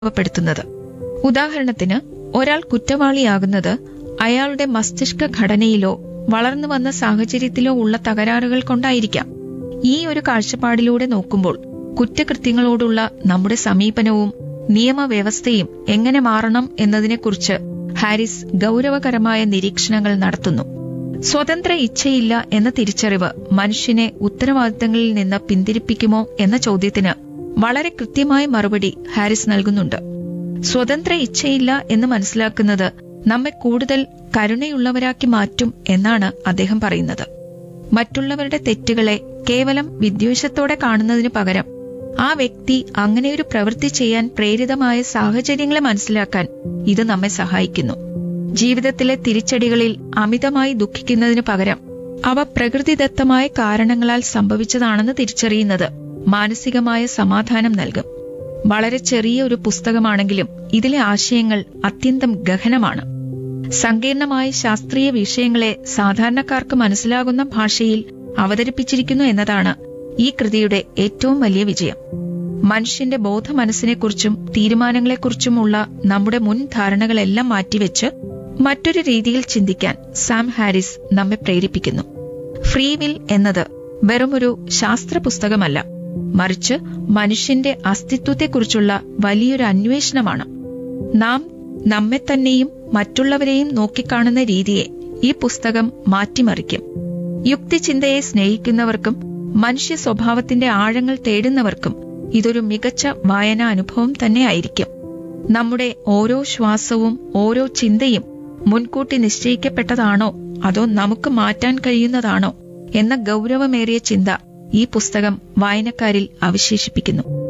അനുഭവപ്പെടുത്തുന്നത് ഉദാഹരണത്തിന് ഒരാൾ കുറ്റവാളിയാകുന്നത് അയാളുടെ മസ്തിഷ്ക ഘടനയിലോ വളർന്നു വന്ന സാഹചര്യത്തിലോ ഉള്ള തകരാറുകൾ കൊണ്ടായിരിക്കാം ഈ ഒരു കാഴ്ചപ്പാടിലൂടെ നോക്കുമ്പോൾ കുറ്റകൃത്യങ്ങളോടുള്ള നമ്മുടെ സമീപനവും നിയമവ്യവസ്ഥയും എങ്ങനെ മാറണം എന്നതിനെക്കുറിച്ച് ഹാരിസ് ഗൗരവകരമായ നിരീക്ഷണങ്ങൾ നടത്തുന്നു സ്വതന്ത്ര ഇച്ഛയില്ല എന്ന തിരിച്ചറിവ് മനുഷ്യനെ ഉത്തരവാദിത്തങ്ങളിൽ നിന്ന് പിന്തിരിപ്പിക്കുമോ എന്ന ചോദ്യത്തിന് വളരെ കൃത്യമായ മറുപടി ഹാരിസ് നൽകുന്നുണ്ട് സ്വതന്ത്ര ഇച്ഛയില്ല എന്ന് മനസ്സിലാക്കുന്നത് നമ്മെ കൂടുതൽ കരുണയുള്ളവരാക്കി മാറ്റും എന്നാണ് അദ്ദേഹം പറയുന്നത് മറ്റുള്ളവരുടെ തെറ്റുകളെ കേവലം വിദ്വേഷത്തോടെ കാണുന്നതിനു പകരം ആ വ്യക്തി അങ്ങനെ ഒരു പ്രവൃത്തി ചെയ്യാൻ പ്രേരിതമായ സാഹചര്യങ്ങളെ മനസ്സിലാക്കാൻ ഇത് നമ്മെ സഹായിക്കുന്നു ജീവിതത്തിലെ തിരിച്ചടികളിൽ അമിതമായി ദുഃഖിക്കുന്നതിനു പകരം അവ പ്രകൃതിദത്തമായ കാരണങ്ങളാൽ സംഭവിച്ചതാണെന്ന് തിരിച്ചറിയുന്നത് മാനസികമായ സമാധാനം നൽകും വളരെ ചെറിയ ഒരു പുസ്തകമാണെങ്കിലും ഇതിലെ ആശയങ്ങൾ അത്യന്തം ഗഹനമാണ് സങ്കീർണമായ ശാസ്ത്രീയ വിഷയങ്ങളെ സാധാരണക്കാർക്ക് മനസ്സിലാകുന്ന ഭാഷയിൽ അവതരിപ്പിച്ചിരിക്കുന്നു എന്നതാണ് ഈ കൃതിയുടെ ഏറ്റവും വലിയ വിജയം മനുഷ്യന്റെ ബോധ മനസ്സിനെക്കുറിച്ചും തീരുമാനങ്ങളെക്കുറിച്ചുമുള്ള നമ്മുടെ മുൻ ധാരണകളെല്ലാം മാറ്റിവെച്ച് മറ്റൊരു രീതിയിൽ ചിന്തിക്കാൻ സാം ഹാരിസ് നമ്മെ പ്രേരിപ്പിക്കുന്നു ഫ്രീ വിൽ എന്നത് വെറുമൊരു ശാസ്ത്ര പുസ്തകമല്ല മറിച്ച് മനുഷ്യന്റെ അസ്തിത്വത്തെക്കുറിച്ചുള്ള വലിയൊരു അന്വേഷണമാണ് നാം നമ്മെ തന്നെയും മറ്റുള്ളവരെയും നോക്കിക്കാണുന്ന രീതിയെ ഈ പുസ്തകം മാറ്റിമറിക്കും യുക്തിചിന്തയെ സ്നേഹിക്കുന്നവർക്കും മനുഷ്യ സ്വഭാവത്തിന്റെ ആഴങ്ങൾ തേടുന്നവർക്കും ഇതൊരു മികച്ച വായനാ അനുഭവം തന്നെയായിരിക്കും നമ്മുടെ ഓരോ ശ്വാസവും ഓരോ ചിന്തയും മുൻകൂട്ടി നിശ്ചയിക്കപ്പെട്ടതാണോ അതോ നമുക്ക് മാറ്റാൻ കഴിയുന്നതാണോ എന്ന ഗൗരവമേറിയ ചിന്ത ഈ പുസ്തകം വായനക്കാരിൽ അവശേഷിപ്പിക്കുന്നു